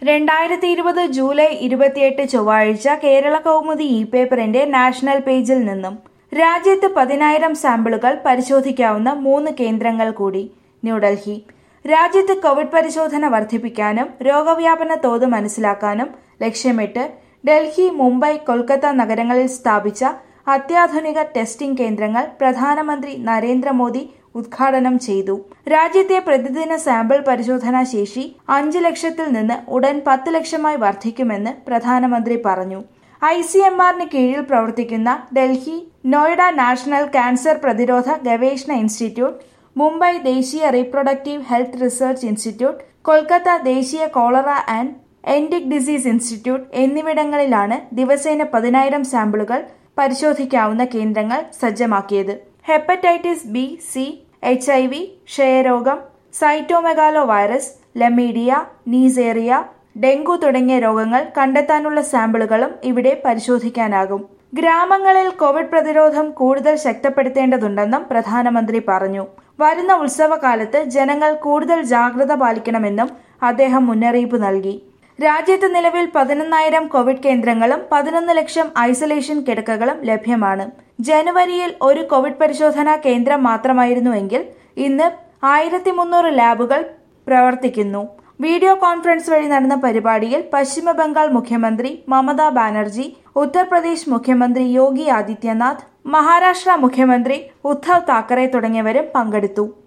രണ്ടായിരത്തി ഇരുപത് ജൂലൈ ഇരുപത്തിയെട്ട് ചൊവ്വാഴ്ച കേരള കൗമുദി ഇ പേപ്പറിന്റെ നാഷണൽ പേജിൽ നിന്നും രാജ്യത്ത് പതിനായിരം സാമ്പിളുകൾ പരിശോധിക്കാവുന്ന മൂന്ന് കേന്ദ്രങ്ങൾ കൂടി ന്യൂഡൽഹി രാജ്യത്ത് കോവിഡ് പരിശോധന വർദ്ധിപ്പിക്കാനും രോഗവ്യാപന തോത് മനസ്സിലാക്കാനും ലക്ഷ്യമിട്ട് ഡൽഹി മുംബൈ കൊൽക്കത്ത നഗരങ്ങളിൽ സ്ഥാപിച്ച അത്യാധുനിക ടെസ്റ്റിംഗ് കേന്ദ്രങ്ങൾ പ്രധാനമന്ത്രി നരേന്ദ്രമോദി ഉദ്ഘാടനം ചെയ്തു രാജ്യത്തെ പ്രതിദിന സാമ്പിൾ പരിശോധനാ ശേഷി അഞ്ച് ലക്ഷത്തിൽ നിന്ന് ഉടൻ പത്ത് ലക്ഷമായി വർദ്ധിക്കുമെന്ന് പ്രധാനമന്ത്രി പറഞ്ഞു ഐ സി എം ആറിന് കീഴിൽ പ്രവർത്തിക്കുന്ന ഡൽഹി നോയിഡ നാഷണൽ ക്യാൻസർ പ്രതിരോധ ഗവേഷണ ഇൻസ്റ്റിറ്റ്യൂട്ട് മുംബൈ ദേശീയ reproductive health research institute Kolkata ദേശീയ cholera and endemic disease institute എന്നിവിടങ്ങളിലാണ് ദിവസേന പതിനായിരം സാമ്പിളുകൾ പരിശോധിക്കാവുന്ന കേന്ദ്രങ്ങൾ സജ്ജമാക്കിയത് hepatitis B C H I V ക്ഷയരോഗം cytomegalovirus chlamydia neisseria dengue തുടങ്ങിയ രോഗങ്ങൾ കണ്ടെത്താനുള്ള സാമ്പിളുകളും ഇവിടെ പരിശോധിക്കാനാകും ഗ്രാമങ്ങളിൽ കോവിഡ് പ്രതിരോധം കൂടുതൽ ശക്തിപ്പെടുത്തേണ്ടതുണ്ടെന്നും പ്രധാനമന്ത്രി പറഞ്ഞു വരുന്ന ഉത്സവകാലത്ത് ജനങ്ങൾ കൂടുതൽ ജാഗ്രത പാലിക്കണമെന്നും അദ്ദേഹം മുന്നറിയിപ്പ് നൽകി രാജ്യത്ത് നിലവിൽ പതിനൊന്നായിരം കോവിഡ് കേന്ദ്രങ്ങളും പതിനൊന്ന് ലക്ഷം ഐസൊലേഷൻ കിടക്കകളും ലഭ്യമാണ് ജനുവരിയിൽ ഒരു കോവിഡ് പരിശോധനാ കേന്ദ്രം മാത്രമായിരുന്നുവെങ്കിൽ ഇന്ന് ആയിരത്തി മുന്നൂറ് ലാബുകൾ പ്രവർത്തിക്കുന്നു വീഡിയോ കോൺഫറൻസ് വഴി നടന്ന പരിപാടിയിൽ പശ്ചിമ ബംഗാൾ മുഖ്യമന്ത്രി മമതാ ബാനർജി ഉത്തർപ്രദേശ് മുഖ്യമന്ത്രി യോഗി ആദിത്യനാഥ് മഹാരാഷ്ട്ര മുഖ്യമന്ത്രി ഉദ്ധവ് താക്കറെ തുടങ്ങിയവരും പങ്കെടുത്തു